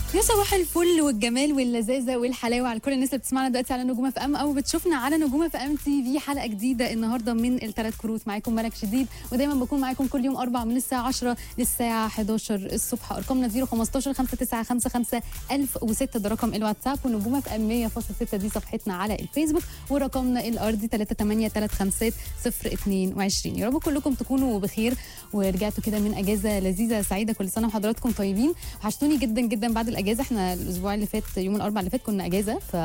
يا صباح الفل والجمال واللذاذه والحلاوه على كل الناس اللي بتسمعنا دلوقتي على نجوم اف ام او بتشوفنا على نجوم اف ام تي في حلقه جديده النهارده من الثلاث كروت معاكم ملك شديد ودايما بكون معاكم كل يوم اربع من الساعه 10 للساعه 11 الصبح ارقامنا 015 5955 1006 ده رقم الواتساب ونجوم اف ام 100.6 دي صفحتنا على الفيسبوك ورقمنا الارضي 3835022 يا رب كلكم تكونوا بخير ورجعتوا كده من اجازه لذيذه سعيده كل سنه وحضراتكم طيبين وحشتوني جدا جدا بعد الاجازه احنا الاسبوع اللي فات يوم الاربعاء اللي فات كنا اجازه ف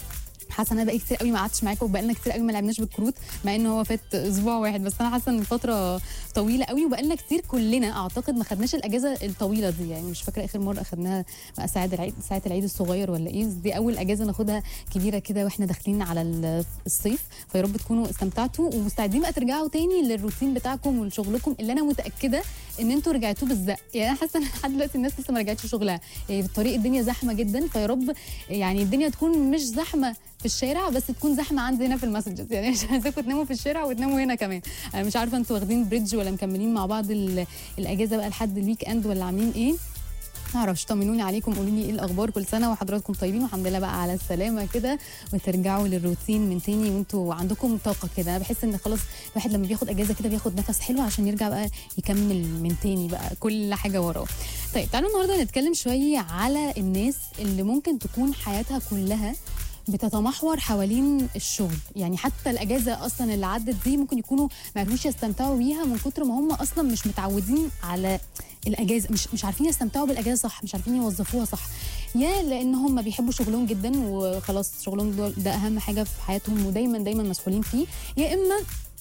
حاسه ان انا بقالي كتير قوي ما قعدتش معاكم وبقالنا كتير قوي ما لعبناش بالكروت مع ان هو فات اسبوع واحد بس انا حاسه ان الفتره طويله قوي وبقالنا كتير كلنا اعتقد ما خدناش الاجازه الطويله دي يعني مش فاكره اخر مره اخدناها بقى ساعه العيد ساعه العيد الصغير ولا ايه بس دي اول اجازه ناخدها كبيره كده واحنا داخلين على ال- الصيف فيا رب تكونوا استمتعتوا ومستعدين بقى ترجعوا تاني للروتين بتاعكم ولشغلكم اللي انا متاكده ان انتوا رجعتوه بالزق يعني انا حاسه ان لحد دلوقتي الناس لسه ما رجعتش شغلها يعني في الطريق الدنيا زحمه جدا فيا رب يعني الدنيا تكون مش زحمه في الشارع بس تكون زحمه عندي هنا في المسجز يعني مش عايزاكم تناموا في الشارع وتناموا هنا كمان انا مش عارفه انتوا واخدين بريدج ولا مكملين مع بعض ال- الاجازه بقى لحد الويك اند ولا عاملين ايه ما اعرفش طمنوني عليكم قولوا لي ايه الاخبار كل سنه وحضراتكم طيبين والحمد لله بقى على السلامه كده وترجعوا للروتين من تاني وانتوا عندكم طاقه كده انا بحس ان خلاص الواحد لما بياخد اجازه كده بياخد نفس حلو عشان يرجع بقى يكمل من تاني بقى كل حاجه وراه طيب تعالوا النهارده نتكلم شويه على الناس اللي ممكن تكون حياتها كلها بتتمحور حوالين الشغل يعني حتى الاجازه اصلا اللي عدت دي ممكن يكونوا ما عرفوش يستمتعوا بيها من كتر ما هم اصلا مش متعودين على الاجازه مش مش عارفين يستمتعوا بالاجازه صح مش عارفين يوظفوها صح يا لان هم بيحبوا شغلهم جدا وخلاص شغلهم دول- ده اهم حاجه في حياتهم ودايما دايما مسؤولين فيه يا اما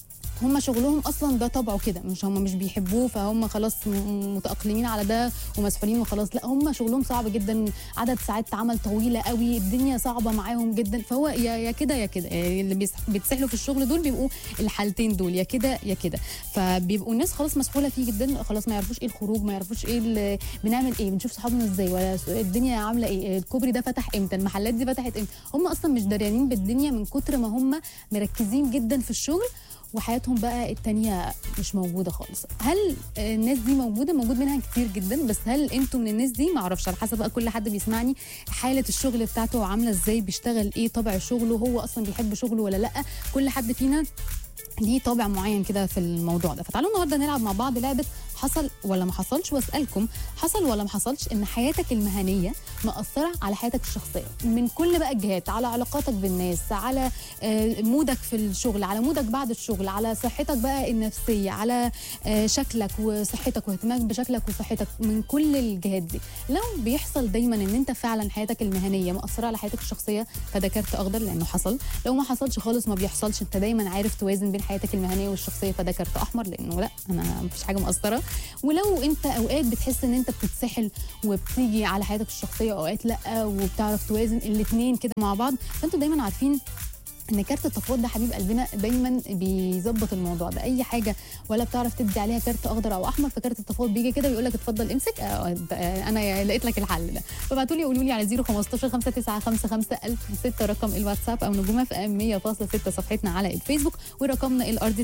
هم شغلهم اصلا ده طبعه كده مش هم مش بيحبوه فهم خلاص م- متاقلمين على ده ومسؤولين وخلاص لا هم شغلهم صعب جدا عدد ساعات عمل طويله قوي الدنيا صعبه معاهم جدا فهو يا يا كده يا كده يعني اللي بيس- بيتسحلوا في الشغل دول بيبقوا الحالتين دول يا كده يا كده فبيبقوا الناس خلاص مسحوله فيه جدا خلاص ما يعرفوش ايه الخروج ما يعرفوش ايه ال- بنعمل ايه بنشوف صحابنا ازاي ولا س- الدنيا عامله ايه الكوبري ده فتح امتى المحلات دي فتحت امتى هم اصلا مش دريانين بالدنيا من كتر ما هم مركزين جدا في الشغل وحياتهم بقى التانية مش موجودة خالص هل آه، الناس دي موجودة موجود منها كتير جدا بس هل انتوا من الناس دي معرفش على حسب بقى كل حد بيسمعني حالة الشغل بتاعته عاملة ازاي بيشتغل ايه طبع شغله هو اصلا بيحب شغله ولا لا كل حد فينا ليه طابع معين كده في الموضوع ده فتعالوا النهارده نلعب مع بعض لعبه حصل ولا ما حصلش واسالكم حصل ولا ما حصلش ان حياتك المهنيه مأثره على حياتك الشخصيه من كل بقى الجهات على علاقاتك بالناس على آه، مودك في الشغل على مودك بعد الشغل على صحتك بقى النفسيه على آه، شكلك وصحتك واهتمامك بشكلك وصحتك من كل الجهات دي لو بيحصل دايما ان انت فعلا حياتك المهنيه مأثره على حياتك الشخصيه فده كارت اخضر لانه حصل لو ما حصلش خالص ما بيحصلش انت دايما عارف توازن بين حياتك المهنيه والشخصيه فده كارت احمر لانه لا انا مفيش حاجه مأثره ولو انت اوقات بتحس ان انت بتتسحل وبتيجي على حياتك الشخصيه اوقات لا وبتعرف توازن الاثنين كده مع بعض فانتوا دايما عارفين ان كارت التفاوض ده حبيب قلبنا دايما بيظبط الموضوع ده اي حاجه ولا بتعرف تدي عليها كارت اخضر او احمر فكارت التفاوض بيجي كده بيقول لك اتفضل امسك آه، آه، انا لقيت لك الحل ده فابعتوا لي قولوا لي على 015 5955 1006 رقم الواتساب او نجومه في ام 100.6 صفحتنا على الفيسبوك ورقمنا الارضي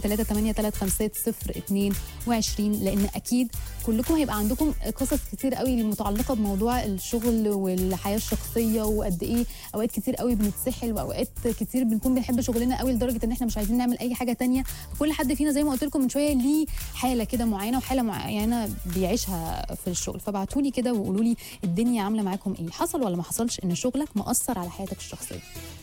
3835022 لان اكيد كلكم هيبقى عندكم قصص كتير قوي متعلقه بموضوع الشغل والحياه الشخصيه وقد ايه اوقات كتير قوي بنتسحل واوقات كتير بنكون بنحب شغلنا قوي لدرجه ان احنا مش عايزين نعمل اي حاجه تانية كل حد فينا زي ما قلت لكم من شويه ليه حاله كده معينه وحاله معينه بيعيشها في الشغل فابعتوا لي كده وقولوا لي الدنيا عامله معاكم ايه حصل ولا ما حصلش ان شغلك مأثر على حياتك الشخصيه